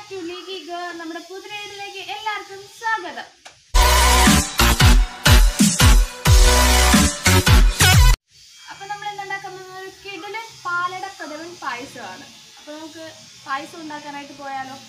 to ലീഗി girl നമ്മുടെ പുതിരയിലേക്ക് എല്ലാവർക്കും സ്വാഗതം അപ്പൊ നമ്മൾ ഇന്ന് ഉണ്ടാക്കാൻ പോകുന്നത് ഒരു കിടിലൻ പാലട പ്രഥമൻ പായസമാണ് അപ്പൊ നമുക്ക് പായസം ഉണ്ടാക്കാനായിട്ട് പോയാലോ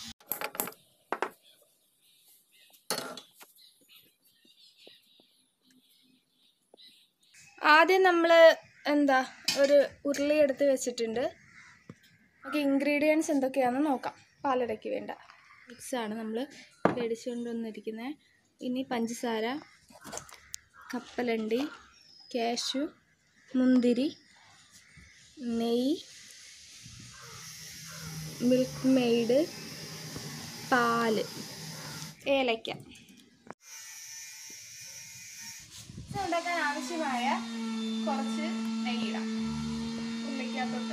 ആദ്യം നമ്മൾ എന്താ ഒരു ഉരുളി എടുത്ത് വെച്ചിട്ടുണ്ട് നമുക്ക് ഇൻഗ്രീഡിയൻസ് എന്തൊക്കെയാണെന്ന് നോക്കാം പാലടയ്ക്ക് വേണ്ട മിക്സാണ് നമ്മൾ മേടിച്ചുകൊണ്ട് വന്നിരിക്കുന്നത് ഇനി പഞ്ചസാര കപ്പലണ്ടി കാഷ്യു മുന്തിരി നെയ്യ് മിൽക്ക് മെയ്ഡ് പാല് ഏലയ്ക്ക ഇത് ഉണ്ടാക്കാൻ ആവശ്യമായ കുറച്ച് നെയ്യിടാം ഉള്ളിക്കകത്തോട്ട്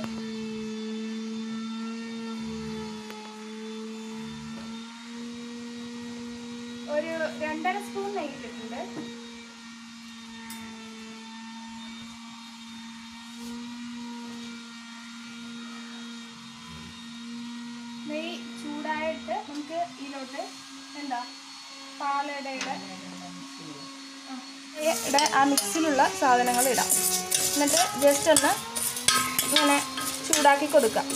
ഒരു രണ്ടര സ്പൂൺ നെയ്യിട്ടിട്ടുണ്ട് നെയ്യ് ചൂടായിട്ട് നമുക്ക് ഇതിലോട്ട് എന്താ പാലടയുടെ ആ, യുടെ ആ മിക്സിലുള്ള സാധനങ്ങൾ ഇടാം എന്നിട്ട് ജസ്റ്റ് ഒന്ന് ഇങ്ങനെ ചൂടാക്കി കൊടുക്കാം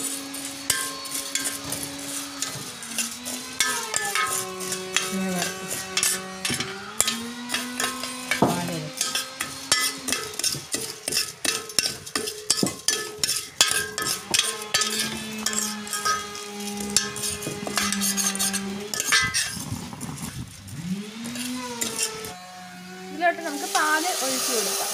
ഇതിലോട്ട് നമുക്ക് പാല് ഒഴിച്ചു കൊടുക്കാം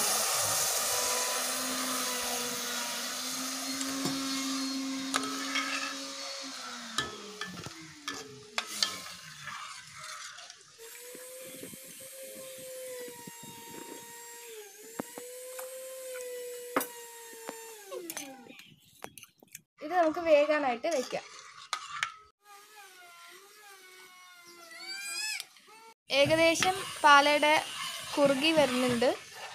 ഇത് നമുക്ക് വേകാനായിട്ട് വെക്കാം ഏകദേശം പാലയുടെ കുറുകി വരുന്നുണ്ട്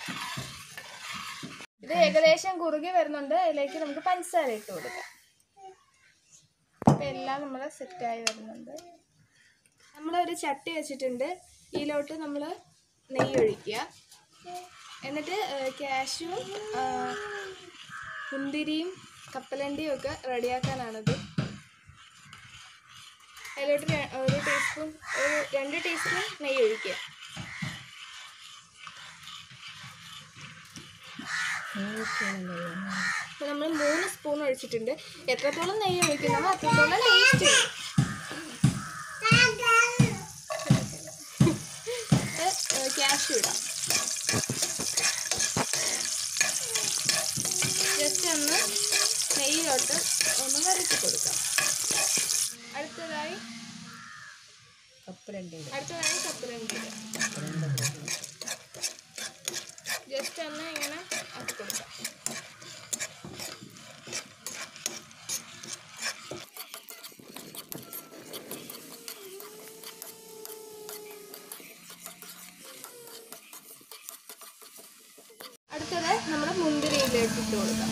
ഇത് ഏകദേശം കുറുകി വരുന്നുണ്ട് അതിലേക്ക് നമുക്ക് പഞ്ചസാര ഇട്ട് കൊടുക്കാം അപ്പം എല്ലാം നമ്മൾ സെറ്റായി വരുന്നുണ്ട് നമ്മളൊരു ചട്ടി വെച്ചിട്ടുണ്ട് ഇതിലോട്ട് നമ്മൾ നെയ്യ് ഒഴിക്കുക എന്നിട്ട് ക്യാഷും മുന്തിരിയും കപ്പലണ്ടിയും ഒക്കെ റെഡിയാക്കാനാണിത് അതിലോട്ട് ര- ഒരു ടീസ്പൂൺ ഒരു രണ്ട് ടീസ്പൂൺ നെയ്യ് ഒഴിക്കുക അപ്പോൾ നമ്മൾ മൂന്ന് സ്പൂൺ ഒഴിച്ചിട്ടുണ്ട് എത്രത്തോളം നെയ്യ് ഒഴിക്കുന്നോ അത്രത്തോളം ടേസ്റ്റ് ക്യാഷ് ഇടാം ജസ്റ്റ് ഒന്ന് നെയ്യിലോട്ട് ഒന്ന് വരട്ടി കൊടുക്കാം അടുത്തതായി അടുത്തതായി കപ്പലണ്ടി ജസ്റ്റ് ഒന്ന് ഇങ്ങനെ ആക്കി കൊടുക്കാം അടുത്തത് നമ്മുടെ മുന്തിരിയിലേക്ക് ഇട്ട് കൊടുക്കാം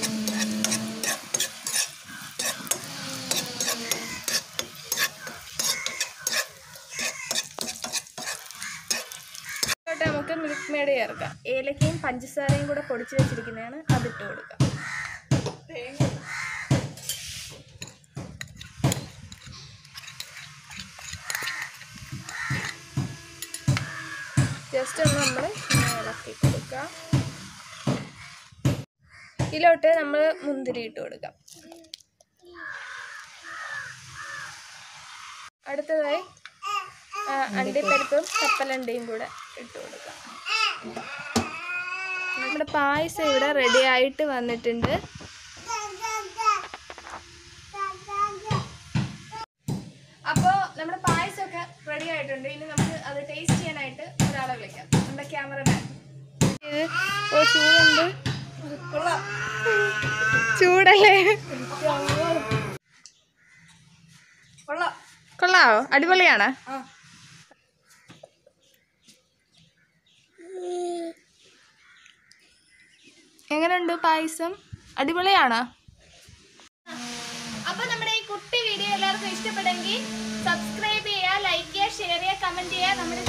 ഇതിലോട്ട് നമുക്ക് മിൽക്ക് മേഡ് ചേർക്കാം ഏലക്കയും പഞ്ചസാരയും കൂടെ പൊടിച്ച് വെച്ചിരിക്കുന്നതാണ് അതിട്ട് കൊടുക്കാം ജസ്റ്റ് ഒന്ന് നമ്മൾ ഇളക്കി കൊടുക്കാം ഇതിലോട്ട് നമ്മൾ മുന്തിരി ഇട്ട് കൊടുക്കാം അടുത്തതായി ആ, അണ്ടിപ്പരിപ്പും കപ്പലണ്ടിയും കൂടെ ഇട്ട് കൊടുക്കാം നമ്മുടെ പായസം ഇവിടെ റെഡി ആയിട്ട് വന്നിട്ടുണ്ട് അപ്പോൾ നമ്മുടെ പായസമൊക്കെ റെഡി ആയിട്ടുണ്ട് ഇനി നമുക്ക് അത് ടേസ്റ്റ് ചെയ്യാനായിട്ട് ഒരാളെ വിളിക്കാം നമ്മുടെ ക്യാമറമാൻ ഇത് ഓ ചൂടുണ്ട് ചൂടല്ലേ കൊള്ളാം കൊള്ളാവോ അടിപൊളിയാണ് എങ്ങനെയുണ്ട് പായസം അടിപൊളിയാണോ അപ്പൊ നമ്മുടെ ഈ കുട്ടി വീഡിയോ എല്ലാവർക്കും എല്ലാവർക്കും ഇഷ്ടപ്പെടുമെങ്കിൽ സബ്സ്ക്രൈബ് ചെയ്യുക ലൈക്ക് ചെയ്യുക ഷെയർ ചെയ്യുക കമന്റ് ചെയ്യുക നമ്മുടെ